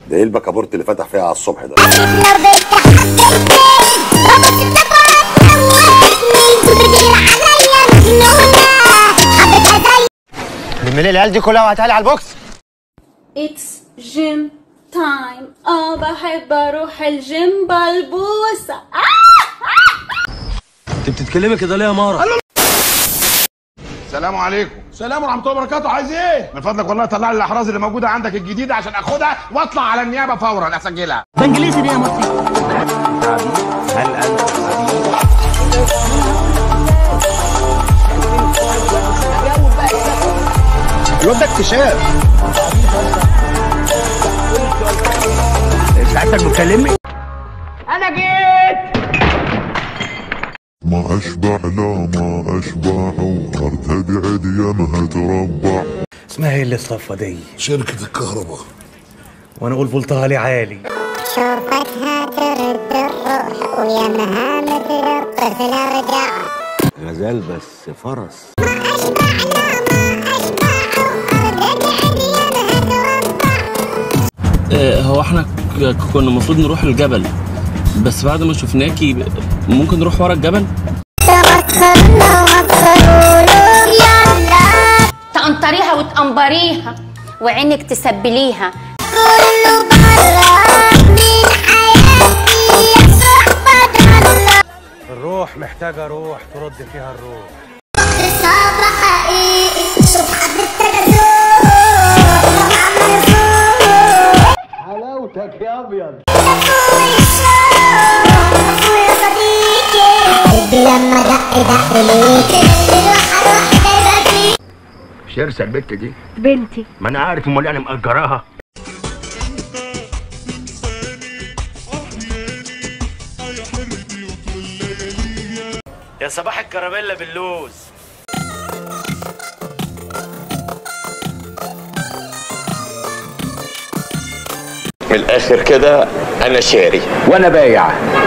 ده ايه البكابورت اللي فتح فيها على الصبح ده لملي العيال دي كلها وهتعالي على البوكس اتس جيم تايم اه بحب اروح الجيم بلبوسة انت بتتكلمي كده ليه يا مارا السلام عليكم السلام ورحمه الله وبركاته عايز ايه من فضلك والله طلع لي الاحراز اللي موجوده عندك الجديده عشان اخدها واطلع على النيابه فورا اسجلها بانجليزي دي يا مصري الواد ده اكتشاف ساعتك بتكلمني ما أشبع لا ما أشبع وأرتدي عديانها تربع اسمها ايه اللي الصفة دي؟ شركة الكهرباء وانا اقول فولتها لي عالي شوفتها ترد الروح ويا مهامة الطفل رجع غزال بس فرس آه، هو احنا ك- كنا المفروض نروح الجبل بس بعد ما شفناكي ب- ممكن نروح ورا الجبل تمخرنا وصلوا له يلا تقنطريها وتقنبريها وعينك تسبليها كله برا من حياتي يا صحبة الله الروح محتاجة روح ترد فيها الروح صعب حقيقي شوف حضرتك ازور عمل فوق حلاوتك يا ابيض اخويا صديقي قلبي لما دق دق ليك روح اروح دايما فيك شرسه البت دي بنتي ما انا عارف امال يعني مأجراها يا صباح الكراميلا باللوز من الاخر كده انا شاري وانا بايع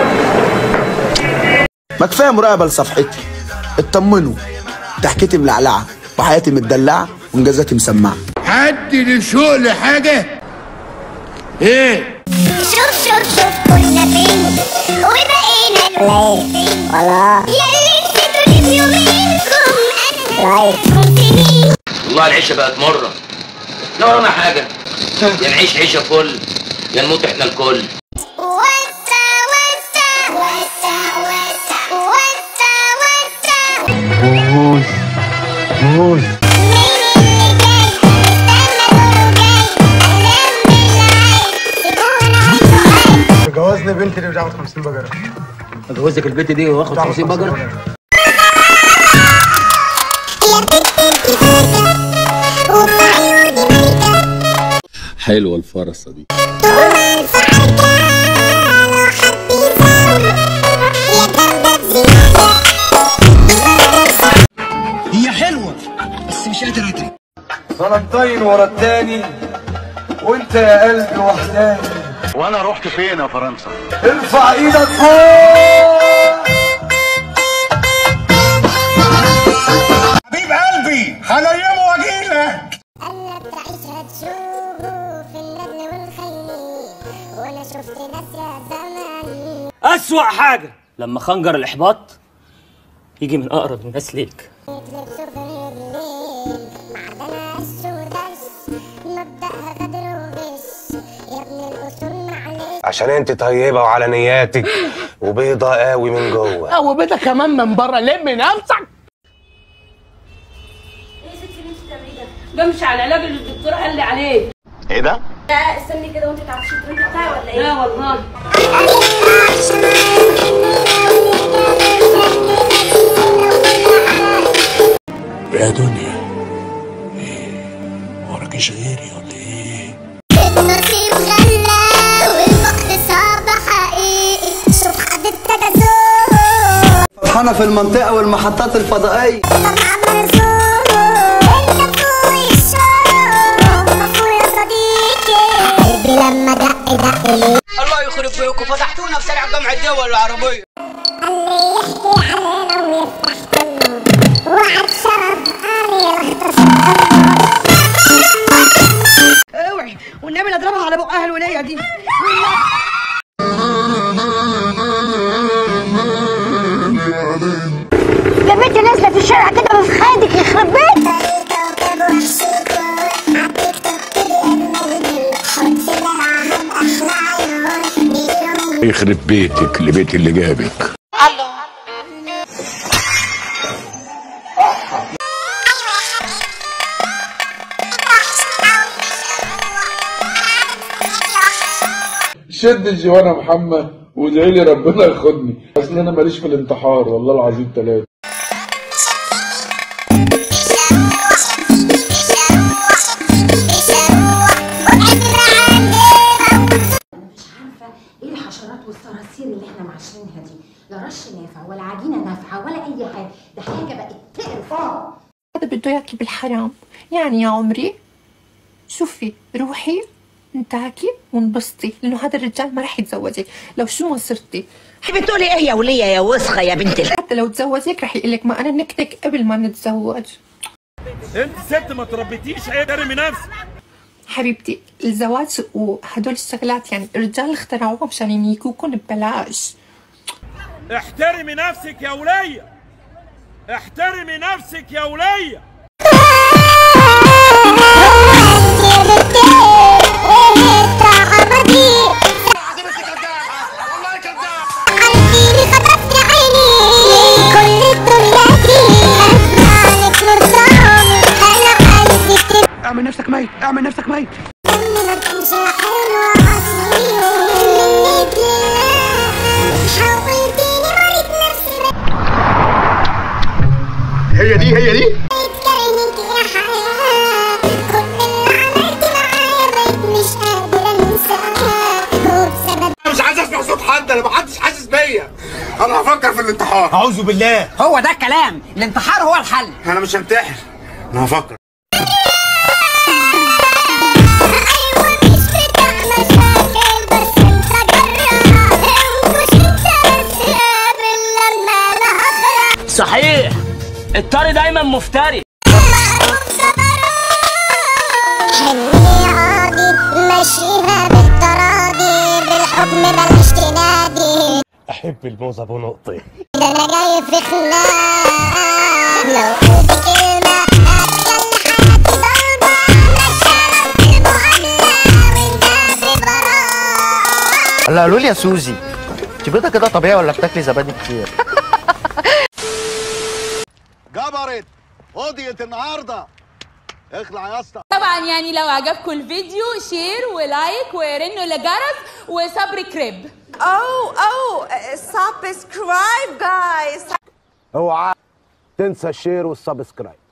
ما كفايه مراقبه لصفحتي اطمنوا ضحكتي ملعلعه وحياتي متدلعه وانجازاتي مسمعه حد لشوق لحاجه ايه شوف شوف شوف كنا فين وبقينا قليل والله يا اللي نسيتوني في يومينكم انا رايكم سنين والله العيشة بقت مرة لا ورانا حاجة يا نعيش عيشة فل يا نموت احنا الكل وسع وسع وسع وسع وسع وسع مين اللي جاي استنى دوره جاي اهلا بالعين سيبونا عالسؤال جوزني بنتي اللي بتاخد 50 بجرة اجوزك البت دي واخد 50 بجرة وفي عيوني ملكة حلوة الفرصة دي ومن فعلك لو حد يزاول يا جامدة بزيادة هي حلوة بس مش قادر ادري فلنطين ورا التاني وانت يا قلبي وحداني وانا رحت فين يا فرنسا ارفع ايدك فوق حبيب قلبي هنيمه واجيلك قلب تعيشها تشوفه في الندل والخيل وانا شفت ناس يا زمان أسوأ حاجة لما خنجر الإحباط يجي من أقرب الناس ليك يتلبسوا في الليل معدنها قش ودش مبدأها غدر وغش يا ابن الأصول معلش عشان انت طيبة وعلى نياتك وبيضة قوي من جوه وبيتك كمان من بره لم نفسك بمشي على العلاج اللي الدكتور قال لي عليه ايه ده لا استني كده وانت تعرفي الدرينك بتاعي ولا ايه؟ لا والله يا دنيا ايه وراكيش غيري ولا ايه النصيب غلا والفقد صعب حقيقي شوف حضرتك ازور انا في المنطقه والمحطات الفضائيه طبعا مرزوق انت اخوي الشرف اخويا صديقي قلبي لما دق دق ليه الله يخرب بيكم فتحتونا في شارع جامعة الدول العربية اللي يحكي علينا ويفتح كله وعد شرف قالي اختصر اوعي والنبي لا اضربها على بقها الولية دي يخرب بيتك لبيت اللي جابك شد الجوان يا محمد وادعي لي ربنا ياخدني اصل انا ماليش في الانتحار والله العظيم ثلاثه ايه الحشرات والصراصير اللي احنا معاشرينها دي لا رش نافع ولا عجينه نافعه ولا اي حاجه ده حاجه بقت تقرف هذا بده ياكي بالحرام يعني يا عمري شوفي روحي انتعكي وانبسطي لانه هذا الرجال ما رح يتزوجك لو شو ما صرتي بتقولي ايه يا وليه يا وسخه يا بنت ال... حتى لو تزوجك رح يقول لك ما انا نكتك قبل ما نتزوج انت ست ما تربيتيش ايه ترمي نفسك حبيبتي الزواج وهدول الشغلات يعني الرجال اخترعوها مشان ينيكوكم ببلاش احترمي نفسك يا ولية احترمي نفسك يا ولية اعمل نفسك ميت اعمل نفسك ميت هي دي هي دي مش عايز اسمع صوت حد انا محدش حاسس بيا انا هفكر في الانتحار اعوذ بالله هو ده الكلام الانتحار هو الحل انا مش هنتحر انا هفكر صحيح الطري دايما مفتري مشيها بالتراضي بالحكم بلاش تنادي احب الموز ابو نقطه ده انا جاي في خناق لو قلت كلمة هتخلي حياتي ضلمة مشاعر المعاملة وانت في براءة هلا قالوا لي يا سوزي انت بيضه كده طبيعي ولا بتاكلي زبادي كتير جبرت قضية النهارده اخلع يا اسطى طبعا يعني لو عجبكم الفيديو شير ولايك ورنوا لجرس وسبسكرايب Oh, oh, uh, subscribe, guys. اوعى تنسى الشير والسبسكرايب